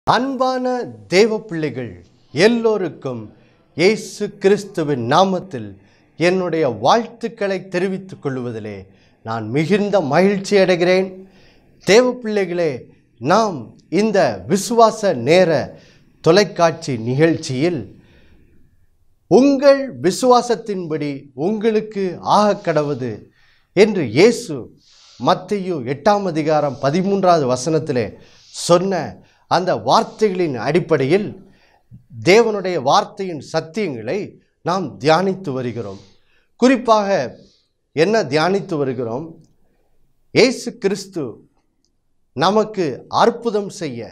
அன்பான தேவ பிள்ளைகள் எல்லோருக்கும் இயேசு கிறிஸ்துவின் நாமத்தில் என்னுடைய வாழ்த்துக்களை தெரிவித்துக் கொள்வதிலே நான் மிகுந்த மகிழ்ச்சி அடைகிறேன் தேவ பிள்ளைகளே நாம் இந்த விசுவாச நேர தொலைக்காட்சி நிகழ்ச்சியில் உங்கள் விசுவாசத்தின்படி உங்களுக்கு ஆகக் கடவது என்று இயேசு மத்தேயு எட்டாம் அதிகாரம் பதிமூன்றாவது வசனத்திலே சொன்ன அந்த வார்த்தைகளின் அடிப்படையில் தேவனுடைய வார்த்தையின் சத்தியங்களை நாம் தியானித்து வருகிறோம் குறிப்பாக என்ன தியானித்து வருகிறோம் இயேசு கிறிஸ்து நமக்கு அற்புதம் செய்ய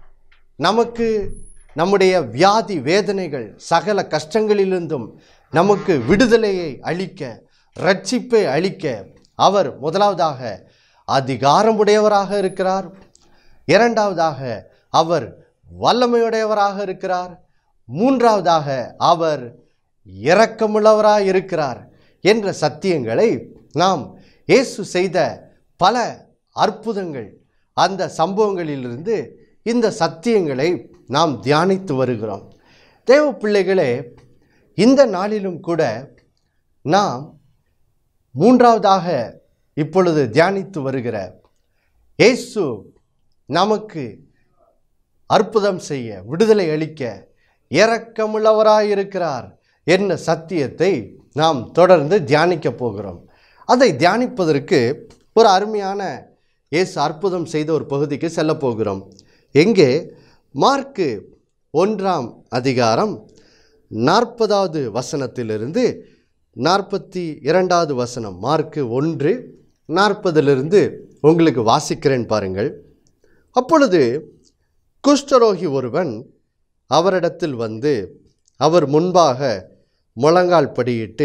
நமக்கு நம்முடைய வியாதி வேதனைகள் சகல கஷ்டங்களிலிருந்தும் நமக்கு விடுதலையை அளிக்க ரட்சிப்பை அளிக்க அவர் முதலாவதாக அதிகாரமுடையவராக இருக்கிறார் இரண்டாவதாக அவர் வல்லமையுடையவராக இருக்கிறார் மூன்றாவதாக அவர் இரக்கமுள்ளவராக இருக்கிறார் என்ற சத்தியங்களை நாம் இயேசு செய்த பல அற்புதங்கள் அந்த சம்பவங்களிலிருந்து இந்த சத்தியங்களை நாம் தியானித்து வருகிறோம் தேவ பிள்ளைகளே இந்த நாளிலும் கூட நாம் மூன்றாவதாக இப்பொழுது தியானித்து வருகிற இயேசு நமக்கு அற்புதம் செய்ய விடுதலை அளிக்க இரக்கமுள்ளவராயிருக்கிறார் என்ன சத்தியத்தை நாம் தொடர்ந்து தியானிக்கப் போகிறோம் அதை தியானிப்பதற்கு ஒரு அருமையான இயேசு அற்புதம் செய்த ஒரு பகுதிக்கு செல்லப் போகிறோம் எங்கே மார்க்கு ஒன்றாம் அதிகாரம் நாற்பதாவது வசனத்திலிருந்து நாற்பத்தி இரண்டாவது வசனம் மார்க்கு ஒன்று நாற்பதிலிருந்து உங்களுக்கு வாசிக்கிறேன் பாருங்கள் அப்பொழுது குஷ்டரோகி ஒருவன் அவரிடத்தில் வந்து அவர் முன்பாக முழங்கால் படியிட்டு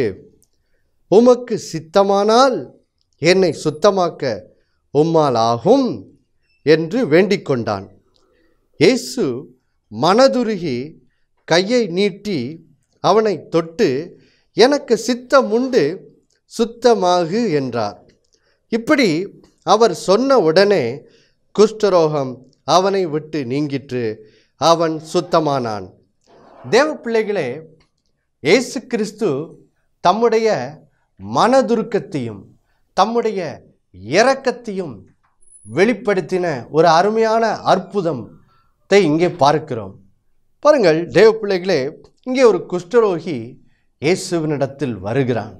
உமக்கு சித்தமானால் என்னை சுத்தமாக்க உம்மால் ஆகும் என்று வேண்டிக் கொண்டான் இயேசு மனதுருகி கையை நீட்டி அவனை தொட்டு எனக்கு சித்தம் உண்டு சுத்தமாகு என்றார் இப்படி அவர் சொன்ன உடனே குஷ்டரோகம் அவனை விட்டு நீங்கிற்று அவன் சுத்தமானான் தேவ பிள்ளைகளே இயேசு கிறிஸ்து தம்முடைய மனதுருக்கத்தையும் தம்முடைய இரக்கத்தையும் வெளிப்படுத்தின ஒரு அருமையான அற்புதத்தை இங்கே பார்க்கிறோம் பாருங்கள் தேவ பிள்ளைகளே இங்கே ஒரு குஷ்டரோகி இயேசுவினிடத்தில் வருகிறான்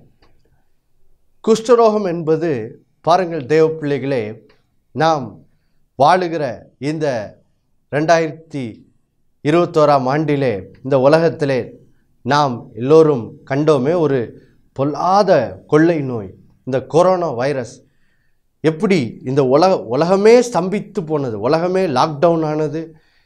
குஷ்டரோகம் என்பது பாருங்கள் தேவ பிள்ளைகளே நாம் வாழுகிற இந்த ரெண்டாயிரத்தி இருபத்தோராம் ஆண்டிலே இந்த உலகத்திலே நாம் எல்லோரும் கண்டோமே ஒரு பொல்லாத கொள்ளை நோய் இந்த கொரோனா வைரஸ் எப்படி இந்த உலக உலகமே ஸ்தம்பித்து போனது உலகமே லாக்டவுன் ஆனது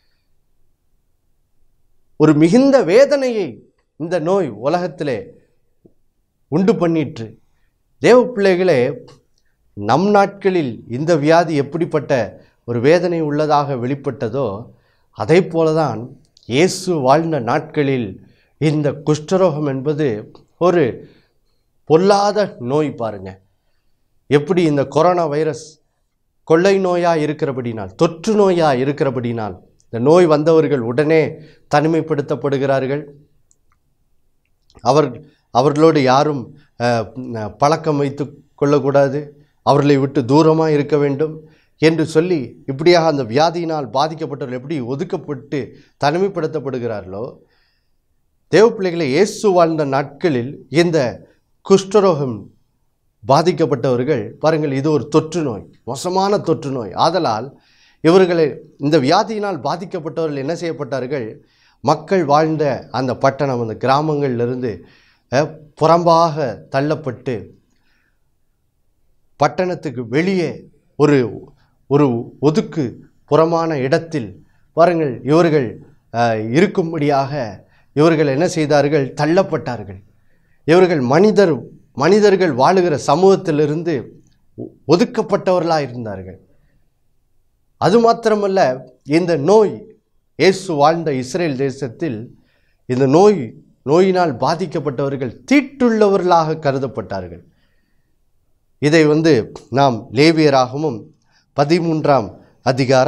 ஒரு மிகுந்த வேதனையை இந்த நோய் உலகத்திலே உண்டு பண்ணிற்று தேவ பிள்ளைகளே நம் நாட்களில் இந்த வியாதி எப்படிப்பட்ட ஒரு வேதனை உள்ளதாக வெளிப்பட்டதோ அதே போலதான் இயேசு வாழ்ந்த நாட்களில் இந்த குஷ்டரோகம் என்பது ஒரு பொல்லாத நோய் பாருங்க எப்படி இந்த கொரோனா வைரஸ் கொள்ளை நோயாக இருக்கிறபடினால் தொற்று நோயாக இருக்கிறபடினால் இந்த நோய் வந்தவர்கள் உடனே தனிமைப்படுத்தப்படுகிறார்கள் அவர் அவர்களோடு யாரும் அஹ், ந- பழக்கம் வைத்து கொள்ளக்கூடாது அவர்களை விட்டு தூரமாக இருக்க வேண்டும் என்று சொல்லி இப்படியாக அந்த வியாதியினால் பாதிக்கப்பட்டவர்கள் எப்படி ஒதுக்கப்பட்டு தனிமைப்படுத்தப்படுகிறார்களோ தேவ பிள்ளைகளை இயேசு வாழ்ந்த நாட்களில் இந்த குஷ்டரோகம் பாதிக்கப்பட்டவர்கள் பாருங்கள் இது ஒரு தொற்று நோய் மோசமான தொற்று நோய் ஆதலால் இவர்களை இந்த வியாதியினால் பாதிக்கப்பட்டவர்கள் என்ன செய்யப்பட்டார்கள் மக்கள் வாழ்ந்த அந்த பட்டணம் அந்த கிராமங்களிலிருந்து அஹ், புறம்பாக தள்ளப்பட்டு பட்டணத்துக்கு வெளியே ஒரு ஒரு ஒதுக்கு புறமான இடத்தில் பாருங்கள் இவர்கள் அஹ், இருக்கும்படியாக இவர்கள் என்ன செய்தார்கள் தள்ளப்பட்டார்கள் இவர்கள் மனிதர் மனிதர்கள் வாழுகிற சமூகத்திலிருந்து ஒ- ஒதுக்கப்பட்டவர்களாக இருந்தார்கள் அது மாத்திரமல்ல இந்த நோய் இயேசு வாழ்ந்த இஸ்ரேல் தேசத்தில் இந்த நோய் நோயினால் பாதிக்கப்பட்டவர்கள் தீட்டுள்ளவர்களாக கருதப்பட்டார்கள் இதை வந்து நாம் லேவியராகவும் பதிமூன்றாம் அதிகாரம்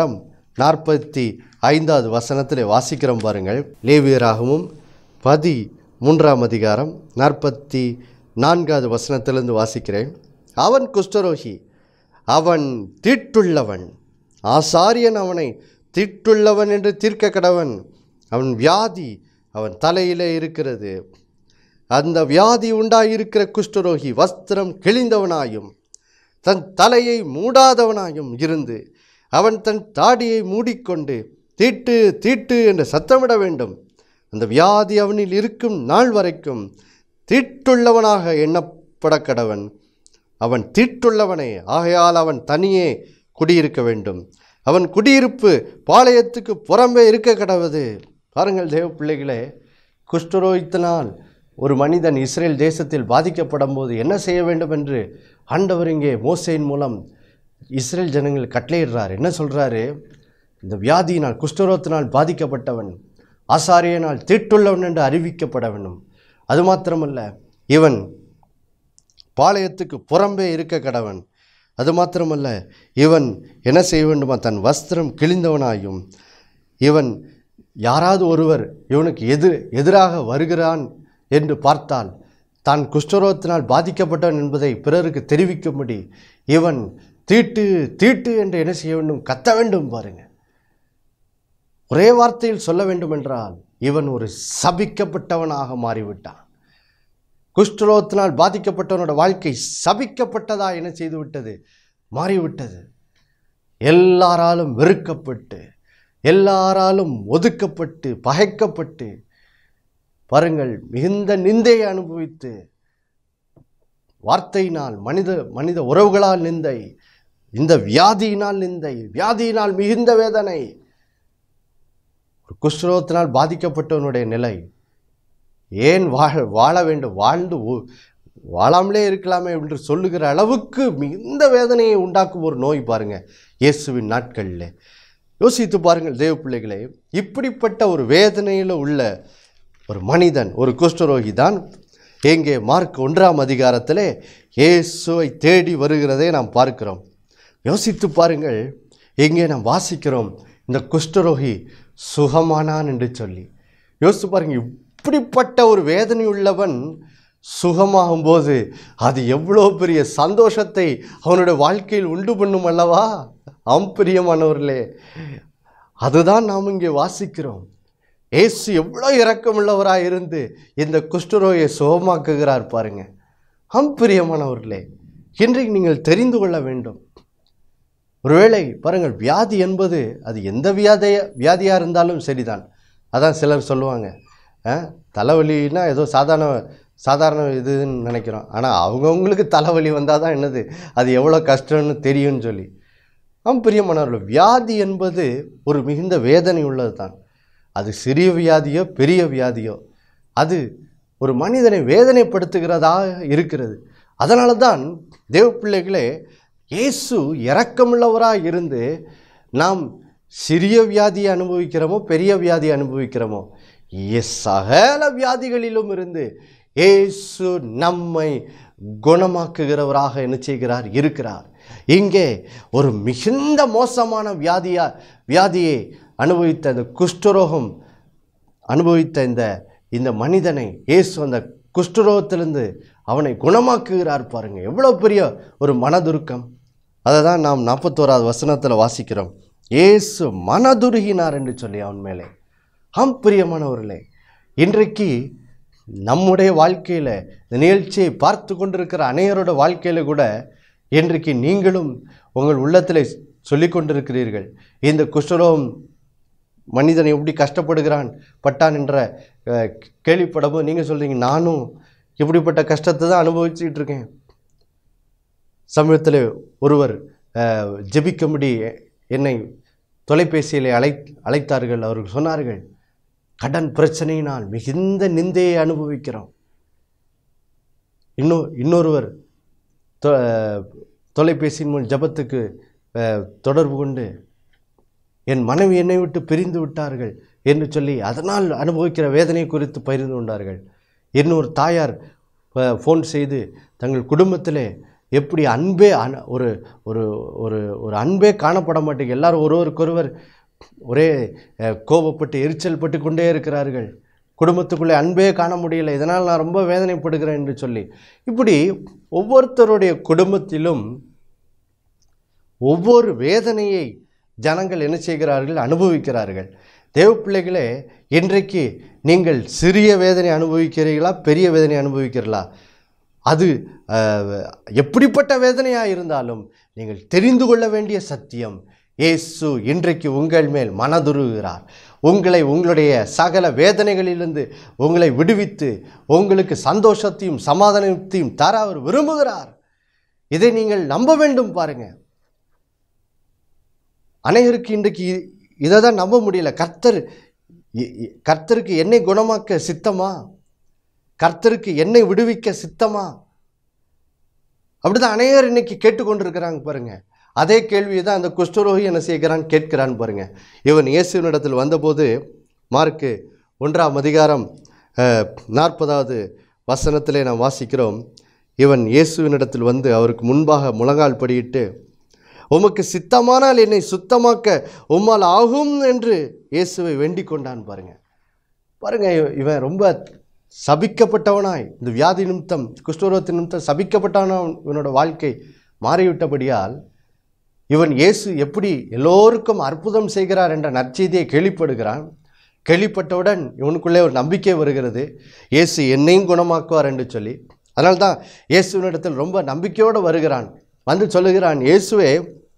நாற்பத்தி ஐந்தாவது வசனத்தில் வாசிக்கிறோம் பாருங்கள் லேவியராகவும் பதி மூன்றாம் அதிகாரம் நாற்பத்தி நான்காவது வசனத்திலிருந்து வாசிக்கிறேன் அவன் குஷ்டரோகி அவன் தீட்டுள்ளவன் ஆசாரியன் அவனை தீட்டுள்ளவன் என்று தீர்க்க கடவன் அவன் வியாதி அவன் தலையிலே இருக்கிறது அந்த வியாதி உண்டாயிருக்கிற குஷ்டரோகி வஸ்திரம் கிழிந்தவனாயும் தன் தலையை மூடாதவனாயும் இருந்து அவன் தன் தாடியை மூடிக்கொண்டு தீட்டு தீட்டு என்று சத்தமிட வேண்டும் அந்த வியாதி அவனில் இருக்கும் நாள் வரைக்கும் தீட்டுள்ளவனாக எண்ணப்பட கடவன் அவன் தீட்டுள்ளவனே ஆகையால் அவன் தனியே குடியிருக்க வேண்டும் அவன் குடியிருப்பு பாளையத்துக்கு புறம்பே இருக்க கடவது பாருங்கள் தேவ பிள்ளைகளே குஷ்டரோகித்தினால் ஒரு மனிதன் இஸ்ரேல் தேசத்தில் பாதிக்கப்படும் போது என்ன செய்ய வேண்டும் என்று ஆண்டவர் இங்கே மோசையின் மூலம் இஸ்ரேல் ஜனங்கள் கட்டளையிடுறார் என்ன சொல்கிறாரு இந்த வியாதியினால் குஷ்டரோகத்தினால் பாதிக்கப்பட்டவன் ஆசாரியனால் தீட்டுள்ளவன் என்று அறிவிக்கப்பட வேண்டும் அது மாத்திரமல்ல இவன் பாளையத்துக்கு புறம்பே இருக்க கடவன் அது மாத்திரமல்ல இவன் என்ன செய்ய வேண்டுமா தன் வஸ்திரம் கிழிந்தவனாயும் இவன் யாராவது ஒருவர் இவனுக்கு எதிர் எதிராக வருகிறான் என்று பார்த்தால் தான் குஷ்டரோகத்தினால் பாதிக்கப்பட்டவன் என்பதை பிறருக்கு தெரிவிக்கும்படி இவன் தீட்டு தீட்டு என்று என்ன செய்ய வேண்டும் கத்த வேண்டும் பாருங்க ஒரே வார்த்தையில் சொல்ல வேண்டும் என்றால் இவன் ஒரு சபிக்கப்பட்டவனாக மாறிவிட்டான் குஷ்டரோகத்தினால் பாதிக்கப்பட்டவனோட வாழ்க்கை சபிக்கப்பட்டதா என்ன செய்துவிட்டது மாறிவிட்டது எல்லாராலும் வெறுக்கப்பட்டு எல்லாராலும் ஒதுக்கப்பட்டு பகைக்கப்பட்டு பாருங்கள் மிகுந்த நிந்தையை அனுபவித்து வார்த்தையினால் மனித மனித உறவுகளால் நிந்தை இந்த வியாதியினால் நிந்தை வியாதியினால் மிகுந்த வேதனை ஒரு குஷ்டரோகத்தினால் பாதிக்கப்பட்டவனுடைய நிலை ஏன் வாழ வாழ வேண்டும் வாழ்ந்து ஒ- வாழாமலே இருக்கலாமே என்று சொல்லுகிற அளவுக்கு மிகுந்த வேதனையை உண்டாக்கும் ஒரு நோய் பாருங்க இயேசுவின் நாட்களில் யோசித்து பாருங்கள் தேவ பிள்ளைகளே இப்படிப்பட்ட ஒரு வேதனையில் உள்ள ஒரு மனிதன் ஒரு குஷ்டரோகி தான் எங்கே மார்க் ஒன்றாம் அதிகாரத்திலே இயேசுவை தேடி வருகிறதை நாம் பார்க்கிறோம் யோசித்து பாருங்கள் எங்கே நாம் வாசிக்கிறோம் இந்த குஷ்டரோகி சுகமானான் என்று சொல்லி யோசித்து பாருங்க இப்படிப்பட்ட ஒரு வேதனை உள்ளவன் சுகமாகும்போது அது எவ்வளோ பெரிய சந்தோஷத்தை அவனுடைய வாழ்க்கையில் உண்டு பண்ணும் அல்லவா ஆம் பிரியமானவர்களே அதுதான் நாம் இங்கே வாசிக்கிறோம் ஏசு எவ்வளோ இரக்கமுள்ளவராக இருந்து இந்த குஷ்டரோயை சுகமாக்குகிறார் பாருங்க ஆம் பிரியமானவர்களே இன்றைக்கு நீங்கள் தெரிந்து கொள்ள வேண்டும் ஒருவேளை பாருங்கள் வியாதி என்பது அது எந்த வியாதிய வியாதியாக இருந்தாலும் சரிதான் அதான் சிலர் சொல்லுவாங்க ஆ, தலைவலின்னா ஏதோ சாதாரண சாதாரண இதுன்னு நினைக்கிறோம் ஆனால் அவங்கவுங்களுக்கு தலைவலி வந்தால் தான் என்னது அது எவ்வளோ கஷ்டம்னு தெரியும்னு சொல்லி ஆம் பிரியமானவர்கள் வியாதி என்பது ஒரு மிகுந்த வேதனை உள்ளது தான் அது சிறிய வியாதியோ பெரிய வியாதியோ அது ஒரு மனிதனை வேதனைப்படுத்துகிறதா இருக்கிறது அதனால தான் தேவ பிள்ளைகளே இயேசு இரக்கமுள்ளவராக இருந்து நாம் சிறிய வியாதியை அனுபவிக்கிறோமோ பெரிய வியாதியை அனுபவிக்கிறோமோ எஸ் சகல வியாதிகளிலும் இருந்து இயேசு நம்மை குணமாக்குகிறவராக என்ன செய்கிறார் இருக்கிறார் இங்கே ஒரு மிகுந்த மோசமான வியாதியா வியாதியை அனுபவித்த அந்த குஷ்டரோகம் அனுபவித்த இந்த இந்த மனிதனை இயேசு அந்த குஷ்டரோகத்திலிருந்து அவனை குணமாக்குகிறார் பாருங்க எவ்வளோ பெரிய ஒரு மனதுருக்கம் அதை தான் நாம் நாற்பத்தோராவது வசனத்தில் வாசிக்கிறோம் இயேசு மனதுருகினார் என்று சொல்லி அவன் மேலே ஆம் பிரியமானவர்களே இன்றைக்கு நம்முடைய வாழ்க்கையில் இந்த நிகழ்ச்சியை பார்த்து கொண்டிருக்கிற அனைவரோட வாழ்க்கையில் கூட இன்றைக்கு நீங்களும் உங்கள் உள்ளத்தில் சொல்லிக் கொண்டிருக்கிறீர்கள் இந்த குஷ்டரோகம் மனிதன் எப்படி கஷ்டப்படுகிறான் பட்டான் என்ற அஹ், கேள்விப்படவும் நீங்கள் சொல்கிறீங்க நானும் இப்படிப்பட்ட கஷ்டத்தை தான் அனுபவிச்சுட்டு இருக்கேன் சமீபத்தில் ஒருவர் அஹ், ஜெபிக்கும்படி என்னை தொலைபேசியில் அழை அழைத்தார்கள் அவர்கள் சொன்னார்கள் கடன் பிரச்சனையினால் மிகுந்த நிந்தையை அனுபவிக்கிறோம் இன்னொ இன்னொருவர் தொ- தொலைபேசியின் மூலம் ஜெபத்துக்கு அஹ், தொடர்பு கொண்டு என் மனைவி என்னை விட்டு பிரிந்து விட்டார்கள் என்று சொல்லி அதனால் அனுபவிக்கிற வேதனை குறித்து பகிர்ந்து கொண்டார்கள் இன்னொரு தாயார் அஹ், ஃபோன் செய்து தங்கள் குடும்பத்திலே எப்படி அன்பே அன- ஒரு ஒரு ஒரு ஒரு அன்பே காணப்பட மாட்டேங்குது எல்லாரும் ஒருவருக்கொருவர் ஒரே அஹ், கோபப்பட்டு எரிச்சல் பட்டு கொண்டே இருக்கிறார்கள் குடும்பத்துக்குள்ளே அன்பே காண முடியல இதனால் நான் ரொம்ப வேதனைப்படுகிறேன் என்று சொல்லி இப்படி ஒவ்வொருத்தருடைய குடும்பத்திலும் ஒவ்வொரு வேதனையை ஜனங்கள் என்ன செய்கிறார்கள் அனுபவிக்கிறார்கள் தேவ பிள்ளைகளே இன்றைக்கு நீங்கள் சிறிய வேதனை அனுபவிக்கிறீர்களா பெரிய வேதனை அனுபவிக்கிறீர்களா அது அஹ், எப்படிப்பட்ட வேதனையாக இருந்தாலும் நீங்கள் தெரிந்து கொள்ள வேண்டிய சத்தியம் இயேசு இன்றைக்கு உங்கள் மேல் மனதுருகிறார் உங்களை உங்களுடைய சகல வேதனைகளிலிருந்து உங்களை விடுவித்து உங்களுக்கு சந்தோஷத்தையும் சமாதானத்தையும் தர அவர் விரும்புகிறார் இதை நீங்கள் நம்ப வேண்டும் பாருங்க அநேகருக்கு இன்றைக்கு இ- இதை தான் நம்ப முடியல கர்த்தர் இ- இ- கர்த்தருக்கு என்னை குணமாக்க சித்தமா கர்த்தருக்கு என்னை விடுவிக்க சித்தமா அப்படிதான் அநேகர் இன்னைக்கு கேட்டுக்கொண்டிருக்கிறாங்க பாருங்க அதே கேள்வியை தான் அந்த குஷ்டரோகி என்ன செய்கிறான் கேட்கிறான் பாருங்க இவன் இயேசுவினிடத்தில் வந்தபோது மார்க்கு ஒன்றாம் அதிகாரம் அஹ், நாற்பதாவது வசனத்திலே நாம் வாசிக்கிறோம் இவன் இயேசுவினிடத்தில் வந்து அவருக்கு முன்பாக முழங்கால் படியிட்டு உமக்கு சித்தமானால் என்னை சுத்தமாக்க உம்மால் ஆகும் என்று இயேசுவை வேண்டிக் கொண்டான் பாருங்க பாருங்க இவ- இவன் ரொம்ப சபிக்கப்பட்டவனாய் இந்த வியாதி நிமித்தம் குஷ்டரோகத்தின் நிமித்தம் சபிக்கப்பட்டவனாக இவனோட வாழ்க்கை மாறிவிட்டபடியால் இவன் இயேசு எப்படி எல்லோருக்கும் அற்புதம் செய்கிறார் என்ற நற்செய்தியை கேள்விப்படுகிறான் கேள்விப்பட்டவுடன் இவனுக்குள்ளே ஒரு நம்பிக்கை வருகிறது இயேசு என்னையும் குணமாக்குவார் என்று சொல்லி அதனால்தான் இயேசுவினிடத்தில் ரொம்ப நம்பிக்கையோடு வருகிறான் வந்து சொல்லுகிறான் இயேசுவே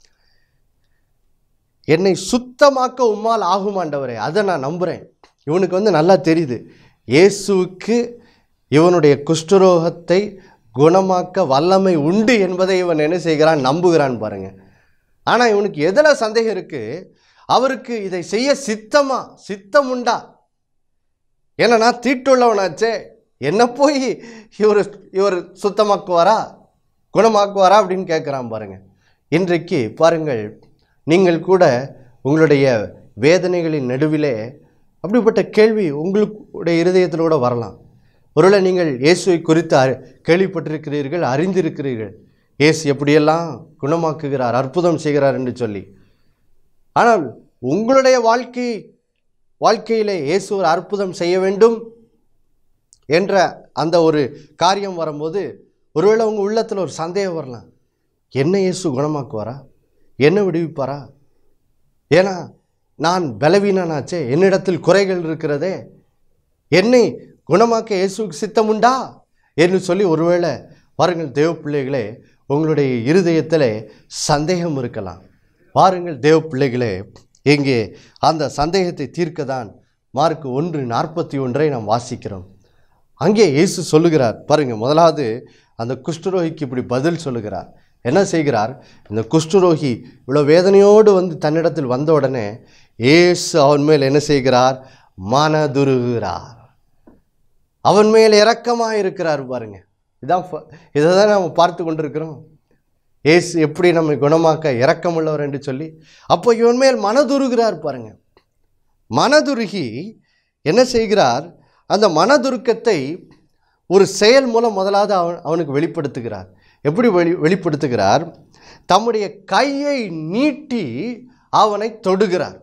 என்னை சுத்தமாக்க உம்மால் ஆகும் ஆண்டவரே அதை நான் நம்புகிறேன் இவனுக்கு வந்து நல்லா தெரியுது இயேசுவுக்கு இவனுடைய குஷ்டரோகத்தை குணமாக்க வல்லமை உண்டு என்பதை இவன் என்ன செய்கிறான் நம்புகிறான் பாருங்க ஆனால் இவனுக்கு எதில் சந்தேகம் இருக்குது அவருக்கு இதை செய்ய சித்தமா சித்தம் உண்டா ஏன்னா நான் தீட்டுள்ளவனாச்சே என்ன போய் இவர் இவர் சுத்தமாக்குவாரா குணமாக்குவாரா அப்படின்னு கேட்குறான் பாருங்க இன்றைக்கு பாருங்கள் நீங்கள் கூட உங்களுடைய வேதனைகளின் நடுவிலே அப்படிப்பட்ட கேள்வி உங்களுடைய இருதயத்தில் கூட வரலாம் ஒருவேளை நீங்கள் இயேசுவை குறித்து அறி கேள்விப்பட்டிருக்கிறீர்கள் அறிந்திருக்கிறீர்கள் இயேசு எப்படியெல்லாம் குணமாக்குகிறார் அற்புதம் செய்கிறார் என்று சொல்லி ஆனால் உங்களுடைய வாழ்க்கை வாழ்க்கையிலே இயேசு ஒரு அற்புதம் செய்ய வேண்டும் என்ற அந்த ஒரு காரியம் வரும்போது ஒருவேளை உங்கள் உள்ளத்தில் ஒரு சந்தேகம் வரலாம் என்ன இயேசு குணமாக்குவாரா என்ன விடுவிப்பாரா ஏன்னா நான் பலவீனனாச்சே என்னிடத்தில் குறைகள் இருக்கிறதே என்னை குணமாக்க இயேசுவுக்கு சித்தம் உண்டா என்று சொல்லி ஒருவேளை பாருங்கள் தேவ பிள்ளைகளே உங்களுடைய இருதயத்திலே சந்தேகம் இருக்கலாம் பாருங்கள் தேவ பிள்ளைகளே இங்கே அந்த சந்தேகத்தை தீர்க்க தான் மார்க் ஒன்று நாற்பத்தி ஒன்றை நாம் வாசிக்கிறோம் அங்கே இயேசு சொல்லுகிறார் பாருங்க முதலாவது அந்த குஷ்டரோகிக்கு இப்படி பதில் சொல்லுகிறார் என்ன செய்கிறார் இந்த குஷ்டரோகி இவ்வளோ வேதனையோடு வந்து தன்னிடத்தில் வந்த உடனே இயேசு அவன் மேல் என்ன செய்கிறார் மனதுருகிறார் அவன் மேல் இரக்கமாக இருக்கிறார் பாருங்க இதான் ஃப- இதை தான் நம்ம பார்த்து கொண்டிருக்கிறோம் இயேசு எப்படி நம்மை குணமாக்க இரக்கமுள்ளவர் என்று சொல்லி அப்போ இவன் மேல் மனதுருகிறார் பாருங்க மனதுருகி என்ன செய்கிறார் அந்த மனதுருக்கத்தை ஒரு செயல் மூலம் முதலாவது அவன் அவனுக்கு வெளிப்படுத்துகிறார் எப்படி வெளி வெளிப்படுத்துகிறார் தம்முடைய கையை நீட்டி அவனை தொடுகிறார்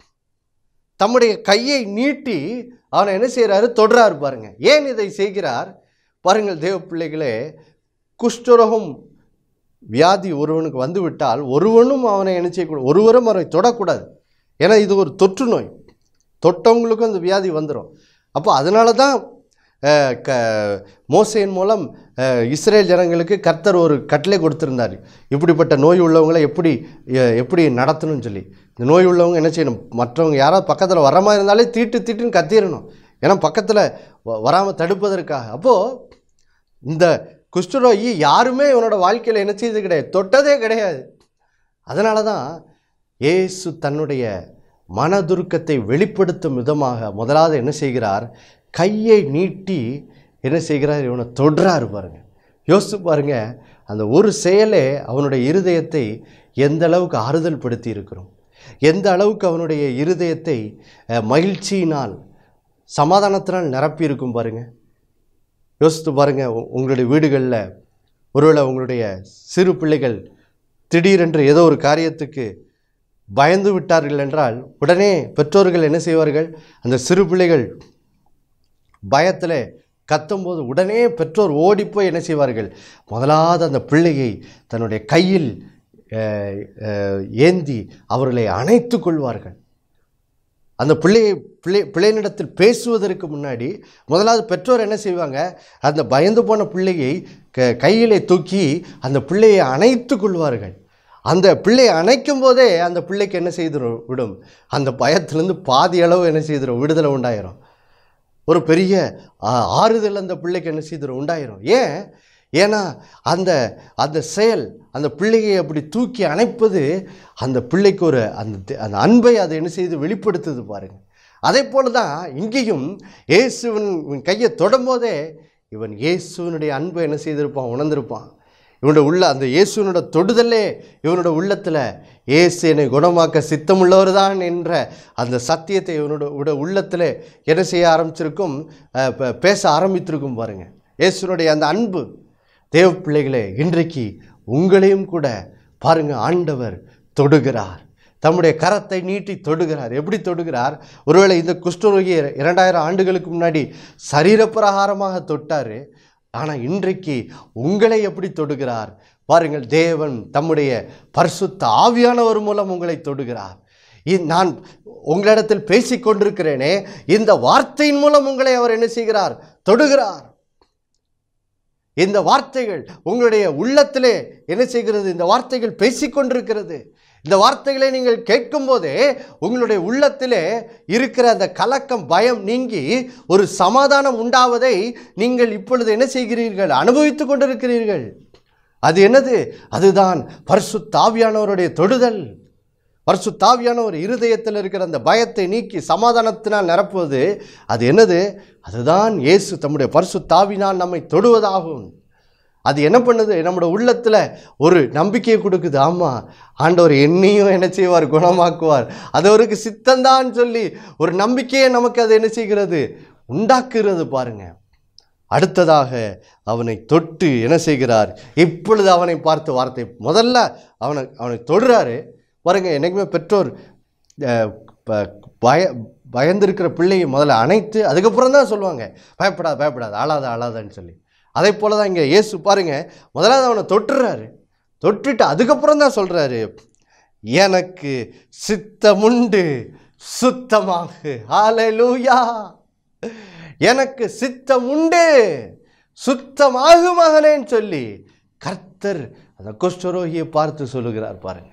தம்முடைய கையை நீட்டி அவனை என்ன செய்கிறாரு தொடுறார் பாருங்க ஏன் இதை செய்கிறார் பாருங்கள் தேவ பிள்ளைகளே குஷ்டரோகம் வியாதி ஒருவனுக்கு வந்துவிட்டால் ஒருவனும் அவனை என்ன செய்யக்கூடாது ஒருவரும் அவனை தொடக்கூடாது ஏன்னா இது ஒரு தொற்று நோய் தொட்டவங்களுக்கும் அந்த வியாதி வந்துடும் அப்போ அதனால தான் அஹ், க மோசையின் மூலம் அஹ், இஸ்ரேல் ஜனங்களுக்கு கர்த்தர் ஒரு கட்டளை கொடுத்திருந்தார் இப்படிப்பட்ட நோய் உள்ளவங்களை எப்படி எ- எப்படி நடத்தணும்னு சொல்லி இந்த நோய் உள்ளவங்க என்ன செய்யணும் மற்றவங்க யாராவது பக்கத்தில் வர மாதிரி இருந்தாலே தீட்டு தீட்டுன்னு கத்திடணும் ஏன்னா பக்கத்தில் வராமல் தடுப்பதற்காக அப்போது இந்த குஷ்டரோகி யாருமே இவனோட வாழ்க்கையில் என்ன செய்தது கிடையாது தொட்டதே கிடையாது அதனால தான் இயேசு தன்னுடைய மனதுருக்கத்தை வெளிப்படுத்தும் விதமாக முதலாவது என்ன செய்கிறார் கையை நீட்டி என்ன செய்கிறார் இவனை தொடுறாரு பாருங்க யோசித்து பாருங்க அந்த ஒரு செயலே அவனுடைய இருதயத்தை எந்த அளவுக்கு ஆறுதல் படுத்தி இருக்கிறோம் எந்த அளவுக்கு அவனுடைய இருதயத்தை அஹ், மகிழ்ச்சியினால் சமாதானத்தினால் நிரப்பி இருக்கும் பாருங்க யோசித்து பாருங்க உ- உங்களுடைய வீடுகளில் ஒருவேளை உங்களுடைய சிறு பிள்ளைகள் திடீரென்று ஏதோ ஒரு காரியத்துக்கு பயந்து விட்டார்கள் என்றால் உடனே பெற்றோர்கள் என்ன செய்வார்கள் அந்த சிறு பிள்ளைகள் பயத்தில் கத்தும்போது உடனே பெற்றோர் ஓடிப்போய் என்ன செய்வார்கள் முதலாவது அந்த பிள்ளையை தன்னுடைய கையில் அஹ், அஹ், ஏந்தி அவர்களை அணைத்து கொள்வார்கள் அந்த பிள்ளையை பிள்ளை பிள்ளையினிடத்தில் பேசுவதற்கு முன்னாடி முதலாவது பெற்றோர் என்ன செய்வாங்க அந்த பயந்து போன பிள்ளையை க கையிலே தூக்கி அந்த பிள்ளையை அணைத்து கொள்வார்கள் அந்த பிள்ளையை அணைக்கும் போதே அந்த பிள்ளைக்கு என்ன செய்திரும் விடும் அந்த பயத்திலேருந்து பாதி அளவு என்ன செய்திரும் விடுதலை உண்டாயிரும் ஒரு பெரிய ஆ, ஆறுதல் அந்த பிள்ளைக்கு என்ன செய்திரும் உண்டாயிரும் ஏன் ஏன்னா அந்த அந்த செயல் அந்த பிள்ளையை அப்படி தூக்கி அணைப்பது அந்த பிள்ளைக்கு ஒரு அந்த தி- அந்த அன்பை அதை என்ன செய்து வெளிப்படுத்துது பாருங்க அதே போல தான் இங்கேயும் இயேசுவின் இவன் கையை தொடும்போதே இவன் இயேசுவனுடைய அன்பை என்ன செய்திருப்பான் உணர்ந்திருப்பான் இவனோட உள்ள அந்த இயேசுவனோட தொடுதலே இவனோட உள்ளத்தில் இயேசு என்னை குணமாக்க சித்தமுள்ளவர் தான் என்ற அந்த சத்தியத்தை இவனோட உட உள்ளத்தில் என்ன செய்ய ஆரம்பிச்சிருக்கும் அஹ், ப- பேச ஆரம்பித்திருக்கும் பாருங்க இயேசுனுடைய அந்த அன்பு தேவ பிள்ளைகளே இன்றைக்கு உங்களையும் கூட பாருங்க ஆண்டவர் தொடுகிறார் தம்முடைய கரத்தை நீட்டி தொடுகிறார் எப்படி தொடுகிறார் ஒருவேளை இந்த குஷ்டரோகியை இரண்டாயிரம் ஆண்டுகளுக்கு முன்னாடி சரீரப்பிரகாரமாக தொட்டார் ஆனால் இன்றைக்கு உங்களை எப்படி தொடுகிறார் பாருங்கள் தேவன் தம்முடைய பரிசுத்த ஆவியானவர் மூலம் உங்களை தொடுகிறார் இ- நான் உங்களிடத்தில் பேசிக் கொண்டிருக்கிறேனே இந்த வார்த்தையின் மூலம் உங்களை அவர் என்ன செய்கிறார் தொடுகிறார் இந்த வார்த்தைகள் உங்களுடைய உள்ளத்திலே என்ன செய்கிறது இந்த வார்த்தைகள் பேசிக்கொண்டிருக்கிறது இந்த வார்த்தைகளை நீங்கள் கேட்கும்போதே உங்களுடைய உள்ளத்திலே இருக்கிற அந்த கலக்கம் பயம் நீங்கி ஒரு சமாதானம் உண்டாவதை நீங்கள் இப்பொழுது என்ன செய்கிறீர்கள் அனுபவித்துக் கொண்டிருக்கிறீர்கள் அது என்னது அதுதான் பரிசுத்தாவியானவருடைய தொடுதல் பரிசுத்தாவியானவர் இருதயத்தில் இருக்கிற அந்த பயத்தை நீக்கி சமாதானத்தினால் நிரப்புவது அது என்னது அதுதான் இயேசு தம்முடைய பரிசுத்தாவினால் நம்மை தொடுவதாகும் அது என்ன பண்ணுது நம்மளோட உள்ளத்தில் ஒரு நம்பிக்கையை கொடுக்குது ஆமாம் ஆண்டவர் என்னையும் என்ன செய்வார் குணமாக்குவார் அது அவருக்கு சித்தந்தான் சொல்லி ஒரு நம்பிக்கையை நமக்கு அது என்ன செய்கிறது உண்டாக்குகிறது பாருங்க அடுத்ததாக அவனை தொட்டு என்ன செய்கிறார் இப்பொழுது அவனை பார்த்து வார்த்தை முதல்ல அவனை அவனை தொடுறாரு பாருங்க என்னைக்குமே பெற்றோர் அஹ், ப- பய பயந்திருக்கிற பிள்ளையை முதல்ல அணைத்து அதுக்கப்புறம் தான் சொல்லுவாங்க பயப்படாத பயப்படாத ஆளாத ஆளாதன்னு சொல்லி அதே போல தான் இங்கே இயேசு பாருங்க முதலாவது அவனை தொட்டுறாரு தொட்டுட்டு அதுக்கப்புறம் தான் சொல்கிறாரு எனக்கு சித்தமுண்டு சுத்தமாக ஹalleluya எனக்கு சித்தம் உண்டு சுத்தமாகு மகனேன்னு சொல்லி கர்த்தர் அந்த குஷ்டரோகியை பார்த்து சொல்லுகிறார் பாருங்க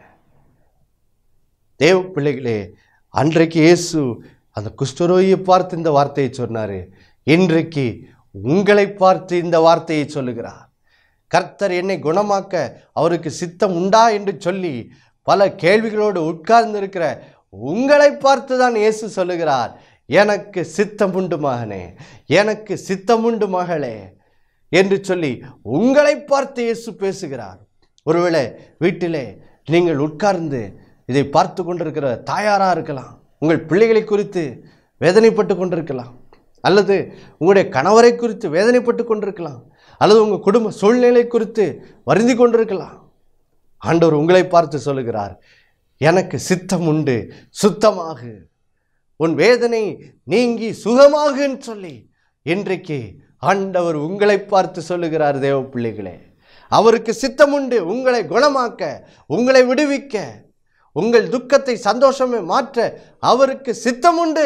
தேவ பிள்ளைகளே அன்றைக்கு இயேசு அந்த குஷ்டரோகியை பார்த்து இந்த வார்த்தையை சொன்னார் இன்றைக்கு உங்களை பார்த்து இந்த வார்த்தையை சொல்லுகிறார் கர்த்தர் என்னை குணமாக்க அவருக்கு சித்தம் உண்டா என்று சொல்லி பல கேள்விகளோடு உட்கார்ந்து இருக்கிற உங்களை பார்த்து தான் இயேசு சொல்லுகிறார் எனக்கு சித்தம் உண்டு மகனே எனக்கு சித்தம் உண்டு மகளே என்று சொல்லி உங்களை பார்த்து இயேசு பேசுகிறார் ஒருவேளை வீட்டிலே நீங்கள் உட்கார்ந்து இதை பார்த்து கொண்டிருக்கிற தாயாராக இருக்கலாம் உங்கள் பிள்ளைகளை குறித்து வேதனைப்பட்டு கொண்டிருக்கலாம் அல்லது உங்களுடைய கணவரை குறித்து வேதனைப்பட்டு கொண்டிருக்கலாம் அல்லது உங்கள் குடும்ப சூழ்நிலை குறித்து வருந்தி கொண்டிருக்கலாம் ஆண்டவர் உங்களை பார்த்து சொல்லுகிறார் எனக்கு சித்தம் உண்டு சுத்தமாகு உன் வேதனை நீங்கி சுகமாகுன்னு சொல்லி இன்றைக்கு ஆண்டவர் உங்களை பார்த்து சொல்லுகிறார் தேவ பிள்ளைகளே அவருக்கு சித்தம் உண்டு உங்களை குணமாக்க உங்களை விடுவிக்க உங்கள் துக்கத்தை சந்தோஷமே மாற்ற அவருக்கு சித்தம் உண்டு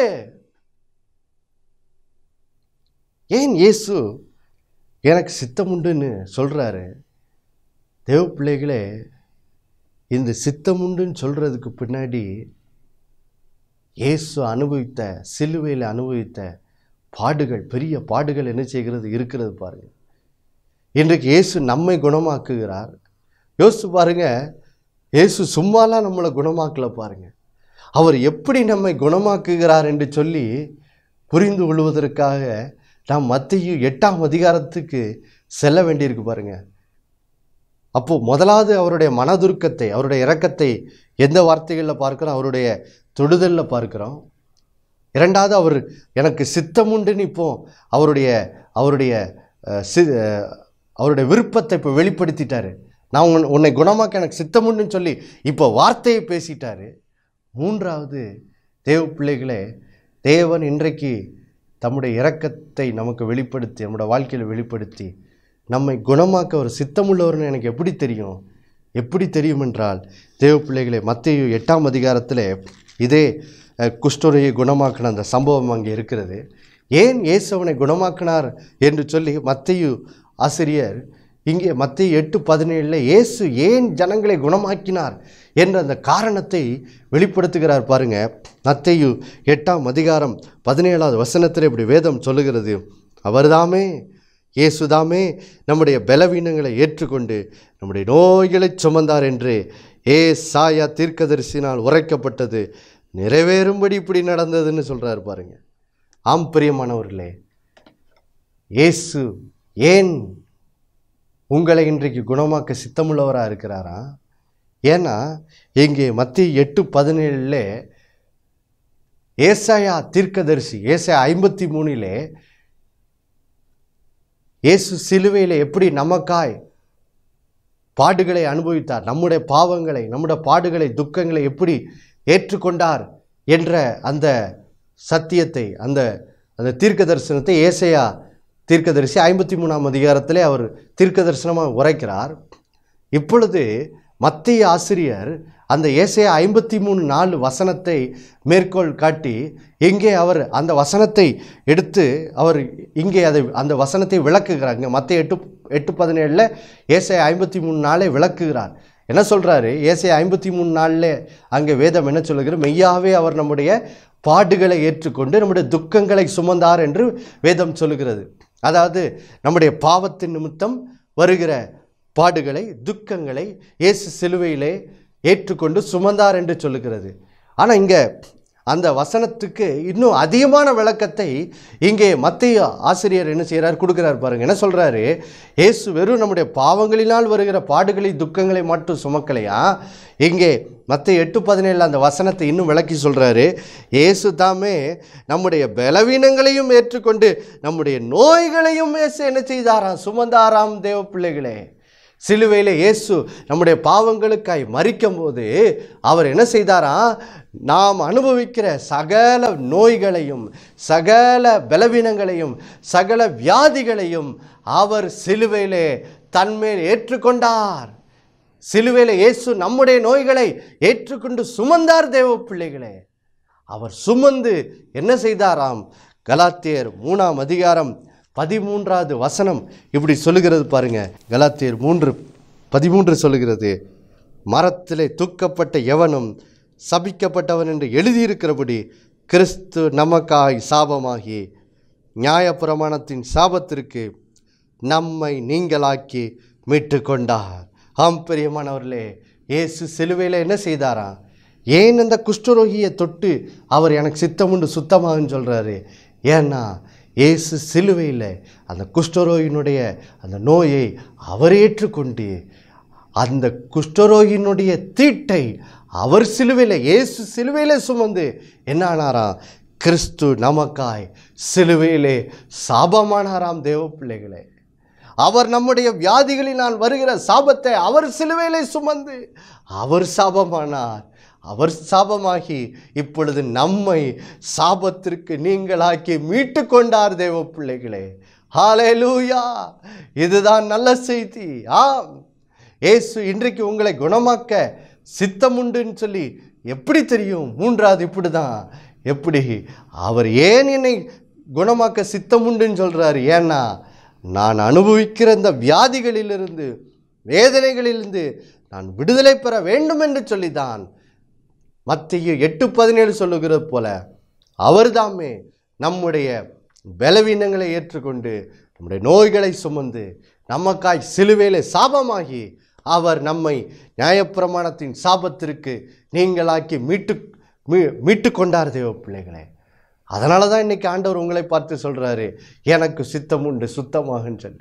ஏன் இயேசு எனக்கு சித்தம் உண்டுன்னு சொல்கிறாரு தேவ பிள்ளைகளே இந்த சித்தம் உண்டுன்னு சொல்கிறதுக்கு பின்னாடி இயேசு அனுபவித்த சிலுவையில் அனுபவித்த பாடுகள் பெரிய பாடுகள் என்ன செய்கிறது இருக்கிறது பாருங்க இன்றைக்கு இயேசு நம்மை குணமாக்குகிறார் யோசிச்சு பாருங்க இயேசு சும்மாலாம் நம்மளை குணமாக்கல பாருங்க அவர் எப்படி நம்மை குணமாக்குகிறார் என்று சொல்லி புரிந்து கொள்வதற்காக நாம் மத்திய எட்டாம் அதிகாரத்துக்கு செல்ல வேண்டியிருக்கு பாருங்க அப்போ முதலாவது அவருடைய மனதுருக்கத்தை அவருடைய இரக்கத்தை எந்த வார்த்தைகளில் பார்க்கிறோம் அவருடைய தொடுதலில் பார்க்கிறோம் இரண்டாவது அவர் எனக்கு சித்தம் உண்டுன்னு இப்போ அவருடைய அவருடைய அஹ், சி அஹ், அவருடைய விருப்பத்தை இப்போ வெளிப்படுத்திட்டாரு நான் உன் உன்னை குணமாக்க எனக்கு சித்தம் உண்டுன்னு சொல்லி இப்போ வார்த்தையை பேசிட்டாரு மூன்றாவது தேவ பிள்ளைகளே தேவன் இன்றைக்கு தம்முடைய இரக்கத்தை நமக்கு வெளிப்படுத்தி நம்முடைய வாழ்க்கையில் வெளிப்படுத்தி நம்மை குணமாக்க ஒரு சித்தமுள்ளவர்னு எனக்கு எப்படி தெரியும் எப்படி தெரியும் என்றால் தேவ பிள்ளைகளே மத்தேயு எட்டாம் அதிகாரத்தில் இதே அஹ், குஷ்டரோகியை குணமாக்கின அந்த சம்பவம் அங்கே இருக்கிறது ஏன் இயேசு அவனை குணமாக்கினார் என்று சொல்லி மத்தேயு ஆசிரியர் இங்கே மத்திய எட்டு பதினேழில் இயேசு ஏன் ஜனங்களை குணமாக்கினார் என்ற அந்த காரணத்தை வெளிப்படுத்துகிறார் பாருங்க மத்தேயு எட்டாம் அதிகாரம் பதினேழாவது வசனத்தில் இப்படி வேதம் சொல்லுகிறது அவர்தாமே இயேசுதாமே நம்முடைய பலவீனங்களை ஏற்றுக்கொண்டு நம்முடைய நோய்களை சுமந்தார் என்று ஏ சாயா தீர்க்கதரிசினால் உரைக்கப்பட்டது நிறைவேறும்படி இப்படி நடந்ததுன்னு சொல்றார் பாருங்க ஆம் பிரியமானவர்களே இயேசு ஏன் உங்களை இன்றைக்கு குணமாக்க சித்தமுள்ளவராக இருக்கிறாரா ஏன்னா இங்கே மத்திய எட்டு பதினேழில் ஏசாயா தீர்க்கதரிசி ஏசாயா ஐம்பத்தி மூணிலே இயேசு சிலுவையில் எப்படி நமக்காய் பாடுகளை அனுபவித்தார் நம்முடைய பாவங்களை நம்முடைய பாடுகளை துக்கங்களை எப்படி ஏற்றுக்கொண்டார் என்ற அந்த சத்தியத்தை அந்த அந்த தீர்க்க தரிசனத்தை ஏசையா தீர்க்கதரிசி ஐம்பத்தி மூணாம் அதிகாரத்திலே அவர் தீர்க்க தரிசனமாக உரைக்கிறார் இப்பொழுது மத்திய ஆசிரியர் அந்த ஏசையா ஐம்பத்தி மூணு நாலு வசனத்தை மேற்கோள் காட்டி இங்கே அவர் அந்த வசனத்தை எடுத்து அவர் இங்கே அதை அந்த வசனத்தை விளக்குகிறார் இங்கே மத்திய எட்டு எட்டு பதினேழில் ஏசையா ஐம்பத்தி மூணு நாளை விளக்குகிறார் என்ன சொல்கிறாரு ஏசையா ஐம்பத்தி மூணு நாளில் அங்கே வேதம் என்ன சொல்லுகிறது மெய்யாவே அவர் நம்முடைய பாடுகளை ஏற்றுக்கொண்டு நம்முடைய துக்கங்களை சுமந்தார் என்று வேதம் சொல்லுகிறது அதாவது நம்முடைய பாவத்தின் நிமித்தம் வருகிற பாடுகளை துக்கங்களை இயேசு சிலுவையிலே ஏற்றுக்கொண்டு சுமந்தார் என்று சொல்லுகிறது ஆனால் இங்கே அந்த வசனத்துக்கு இன்னும் அதிகமான விளக்கத்தை இங்கே மத்திய ஆசிரியர் என்ன செய்கிறார் கொடுக்குறார் பாருங்க என்ன சொல்கிறாரு இயேசு வெறும் நம்முடைய பாவங்களினால் வருகிற பாடுகளை துக்கங்களை மட்டும் சுமக்கலையா இங்கே மத்திய எட்டு பதினேழு அந்த வசனத்தை இன்னும் விளக்கி சொல்கிறாரு இயேசு தாமே நம்முடைய பலவீனங்களையும் ஏற்றுக்கொண்டு நம்முடைய நோய்களையும் இயேசு என்ன செய்தாராம் சுமந்தாராம் தேவ பிள்ளைகளே சிலுவையில் இயேசு நம்முடைய பாவங்களுக்காய் மறிக்கும்போது அவர் என்ன செய்தாராம் நாம் அனுபவிக்கிற சகல நோய்களையும் சகல பலவீனங்களையும் சகல வியாதிகளையும் அவர் சிலுவையிலே தன்மேல் ஏற்றுக்கொண்டார் சிலுவையில் இயேசு நம்முடைய நோய்களை ஏற்றுக்கொண்டு சுமந்தார் தேவ பிள்ளைகளே அவர் சுமந்து என்ன செய்தாராம் கலாத்தியர் மூணாம் அதிகாரம் பதிமூன்றாவது வசனம் இப்படி சொல்லுகிறது பாருங்க கலாத்தியர் மூன்று பதிமூன்று சொல்லுகிறது மரத்திலே தூக்கப்பட்ட எவனும் சபிக்கப்பட்டவன் என்று எழுதியிருக்கிறபடி கிறிஸ்து நமக்காய் சாபமாகி நியாயப்பிரமாணத்தின் சாபத்திற்கு நம்மை நீங்களாக்கி மீட்டு கொண்டார் ஆம் பிரியமானவர்களே இயேசு சிலுவையில் என்ன செய்தாராம் ஏன் அந்த குஷ்டரோகியை தொட்டு அவர் எனக்கு சித்தம் உண்டு சுத்தமாகுன்னு சொல்கிறாரு ஏன்னா இயேசு சிலுவையில் அந்த குஷ்டரோகியினுடைய அந்த நோயை அவர் ஏற்றுக்கொண்டு அந்த குஷ்டரோகியினுடைய தீட்டை அவர் சிலுவையில் இயேசு சிலுவையில் சுமந்து என்ன ஆனாராம் கிறிஸ்து நமக்காய் சிலுவையிலே சாபமானாராம் தேவ பிள்ளைகளே அவர் நம்முடைய வியாதிகளினால் வருகிற சாபத்தை அவர் சிலுவையிலே சுமந்து அவர் சாபமானார் அவர் சாபமாகி இப்பொழுது நம்மை சாபத்திற்கு நீங்களாக்கி மீட்டு கொண்டார் தேவ பிள்ளைகளே ஹalleluya இதுதான் நல்ல செய்தி ஆம் இயேசு இன்றைக்கு உங்களை குணமாக்க சித்தமுண்டுன்னு சொல்லி எப்படி தெரியும் மூன்றாவது இப்படி தான் எப்படி அவர் ஏன் என்னை குணமாக்க சித்தமுண்டுன்னு சொல்கிறாரு ஏன்னா நான் அனுபவிக்கிற இந்த வியாதிகளிலிருந்து வேதனைகளிலிருந்து நான் விடுதலை பெற வேண்டும் என்று சொல்லிதான் மத்திய எட்டு பதினேழு சொல்லுகிறது போல அவர்தாமே நம்முடைய பலவீனங்களை ஏற்றுக்கொண்டு நம்முடைய நோய்களை சுமந்து நமக்காய் சிலுவையிலே சாபமாகி அவர் நம்மை நியாயப்பிரமாணத்தின் சாபத்திற்கு நீங்களாக்கி மீட்டு மீ மீட்டு கொண்டார் தேவ பிள்ளைகளே அதனால தான் இன்னைக்கு ஆண்டவர் உங்களை பார்த்து சொல்கிறாரு எனக்கு சித்தம் உண்டு சுத்தமாகுன்னு சொல்லி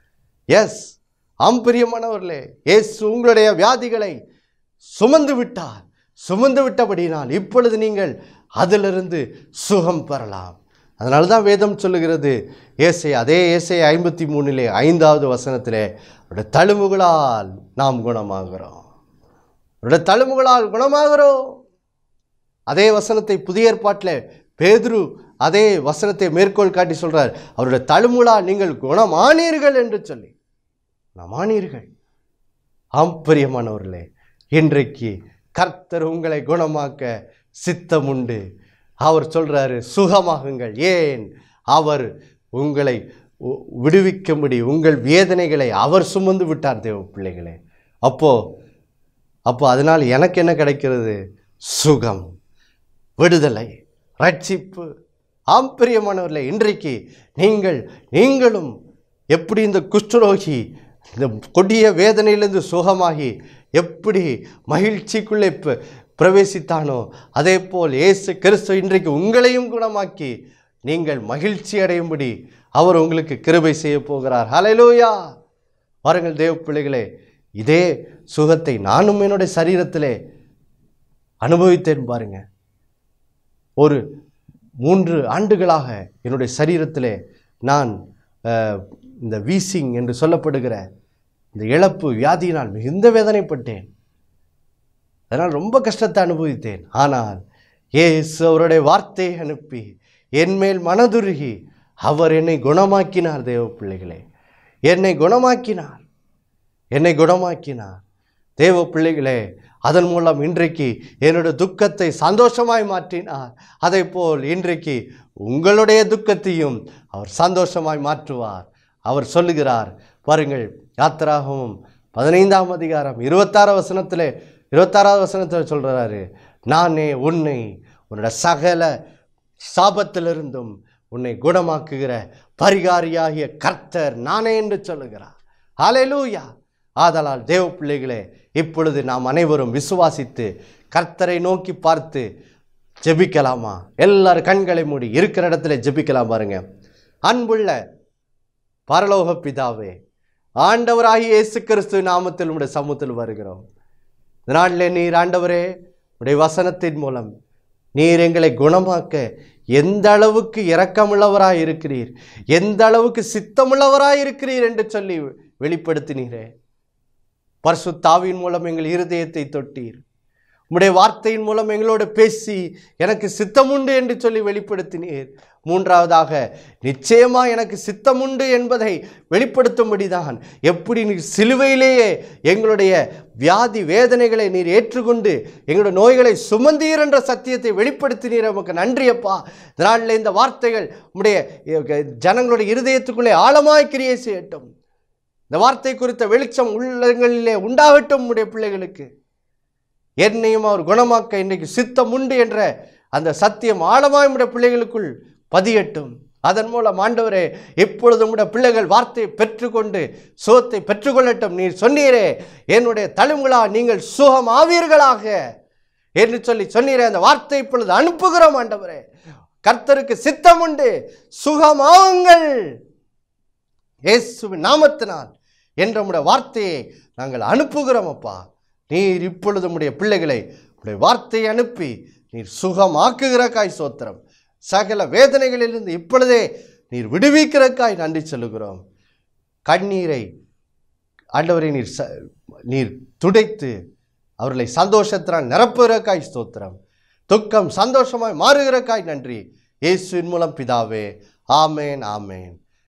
எஸ் ஆம் பிரியமானவர்களே இயேசு உங்களுடைய வியாதிகளை சுமந்து விட்டார் சுமந்து விட்டபடினால் இப்பொழுது நீங்கள் அதிலிருந்து சுகம் பெறலாம் அதனால தான் வேதம் சொல்லுகிறது ஏசை அதே ஏசை ஐம்பத்தி மூணிலே ஐந்தாவது வசனத்திலே அவருடைய தழும்புகளால் நாம் குணமாகிறோம் அவருடைய தழும்புகளால் குணமாகிறோம் அதே வசனத்தை புதிய ஏற்பாட்டில் பேதுரு அதே வசனத்தை மேற்கோள் காட்டி சொல்றார் அவருடைய தழுமுலா நீங்கள் குணமானீர்கள் என்று சொல்லி குணமானீர்கள் ஆம் பிரியமானவர்களே இன்றைக்கு கர்த்தர் உங்களை குணமாக்க சித்தமுண்டு அவர் சொல்றாரு சுகமாகுங்கள் ஏன் அவர் உங்களை உ- விடுவிக்கும்படி உங்கள் வேதனைகளை அவர் சுமந்து விட்டார் தேவ பிள்ளைகளே அப்போ அப்போ அதனால் எனக்கு என்ன கிடைக்கிறது சுகம் விடுதலை ரட்சிப்பு ஆம் பிரியமானவர்களே இன்றைக்கு நீங்கள் நீங்களும் எப்படி இந்த குஷ்டரோகி இந்த கொடிய வேதனையிலிருந்து சுகமாகி எப்படி மகிழ்ச்சிக்குள்ளே ப- பிரவேசித்தானோ அதே போல் இயேசு கிறிஸ்து இன்றைக்கு உங்களையும் குணமாக்கி நீங்கள் மகிழ்ச்சி அடையும்படி அவர் உங்களுக்கு கிருபை செய்ய போகிறார் ஹalleluya பாருங்கள் தேவ பிள்ளைகளே இதே சுகத்தை நானும் என்னுடைய சரீரத்திலே அனுபவித்தேன் பாருங்க ஒரு மூன்று ஆண்டுகளாக என்னுடைய சரீரத்திலே நான் அஹ், இந்த வீசிங் என்று சொல்லப்படுகிற இந்த இழப்பு வியாதியினால் மிகுந்த வேதனைப்பட்டேன் அதனால் ரொம்ப கஷ்டத்தை அனுபவித்தேன் ஆனால் இயேசு அவருடைய வார்த்தையை அனுப்பி என்மேல் மனதுருகி அவர் என்னை குணமாக்கினார் தேவ பிள்ளைகளே என்னை குணமாக்கினார் என்னை குணமாக்கினார் தேவ பிள்ளைகளே அதன் மூலம் இன்றைக்கு என்னுடைய துக்கத்தை சந்தோஷமாய் மாற்றினார் அதே போல் இன்றைக்கு உங்களுடைய துக்கத்தையும் அவர் சந்தோஷமாய் மாற்றுவார் அவர் சொல்லுகிறார் பாருங்கள் யாத்திராகமும் பதினைந்தாம் அதிகாரம் இருபத்தாறு வசனத்திலே இருபத்தாறாவது வசனத்தில் சொல்கிறாரு நானே உன்னை உன்னோட சகல சாபத்திலிருந்தும் உன்னை குணமாக்குகிற பரிகாரியாகிய கர்த்தர் நானே என்று சொல்லுகிறார் ஹalleluya ஆதலால் தேவ பிள்ளைகளே இப்பொழுது நாம் அனைவரும் விசுவாசித்து கர்த்தரை நோக்கி பார்த்து ஜெபிக்கலாமா எல்லாரும் கண்களை மூடி இருக்கிற இடத்துல ஜெபிக்கலாம் பாருங்க அன்புள்ள பரலோக பிதாவே ஆண்டவராகிய இயேசு கிறிஸ்து நாமத்தில் உடைய சமூகத்தில் வருகிறோம் இந்த நாளிலே நீர் ஆண்டவரே உடைய வசனத்தின் மூலம் நீர் எங்களை குணமாக்க எந்த அளவுக்கு இரக்கமுள்ளவராய் இருக்கிறீர் எந்த அளவுக்கு சித்தமுள்ளவராய் இருக்கிறீர் என்று சொல்லி வெளிப்படுத்தினீரே பரிசுத்தாவின் மூலம் எங்கள் இருதயத்தை தொட்டீர் உம்முடைய வார்த்தையின் மூலம் எங்களோடு பேசி எனக்கு சித்தமுண்டு என்று சொல்லி வெளிப்படுத்தினீர் மூன்றாவதாக நிச்சயமா எனக்கு சித்தமுண்டு என்பதை வெளிப்படுத்தும்படிதான் எப்படி நீர் சிலுவையிலேயே எங்களுடைய வியாதி வேதனைகளை நீர் ஏற்றுக்கொண்டு எங்களுடைய நோய்களை சுமந்தீர் என்ற சத்தியத்தை வெளிப்படுத்தினீர் நமக்கு நன்றியப்பா இதனால இந்த வார்த்தைகள் உம்முடைய அஹ், ஜனங்களுடைய இருதயத்துக்குள்ளே ஆழமாய் கிரியை செய்யட்டும் இந்த வார்த்தை குறித்த வெளிச்சம் உள்ளங்களிலே உண்டாகட்டும் உடைய பிள்ளைகளுக்கு என்னையும் அவர் குணமாக்க இன்றைக்கு சித்தம் உண்டு என்ற அந்த சத்தியம் ஆழமாய் உடைய பிள்ளைகளுக்குள் பதியட்டும் அதன் மூலம் ஆண்டவரே இப்பொழுது உடைய பிள்ளைகள் வார்த்தையை பெற்றுக்கொண்டு சுகத்தை பெற்றுக்கொள்ளட்டும் நீர் சொன்னீரே என்னுடைய தழும்புகளா நீங்கள் சுகம் ஆவீர்களாக என்று சொல்லி சொன்னீரே அந்த வார்த்தை இப்பொழுது அனுப்புகிறோம் ஆண்டவரே கர்த்தருக்கு சித்தம் உண்டு சுகமாவுங்கள் இயேசுவின் நாமத்தினால் என்ற உம்முடைய வார்த்தையை நாங்கள் அனுப்புகிறோம் அப்பா நீர் இப்பொழுது உம்முடைய பிள்ளைகளை உம்முடைய வார்த்தையை அனுப்பி நீர் சுகமாக்குகிறக்காய் சோத்திரம் சகல வேதனைகளிலிருந்து இப்பொழுதே நீர் விடுவிக்கிறக்காய் நன்றி சொல்லுகிறோம் கண்ணீரை ஆண்டவரை நீர் ச நீர் துடைத்து அவர்களை சந்தோஷத்தினால் நிரப்புகிறக்காய் ஸ்தோத்திரம் துக்கம் சந்தோஷமாய் மாறுகிறக்காய் நன்றி இயேசுவின் மூலம் பிதாவே ஆமேன் ஆமேன்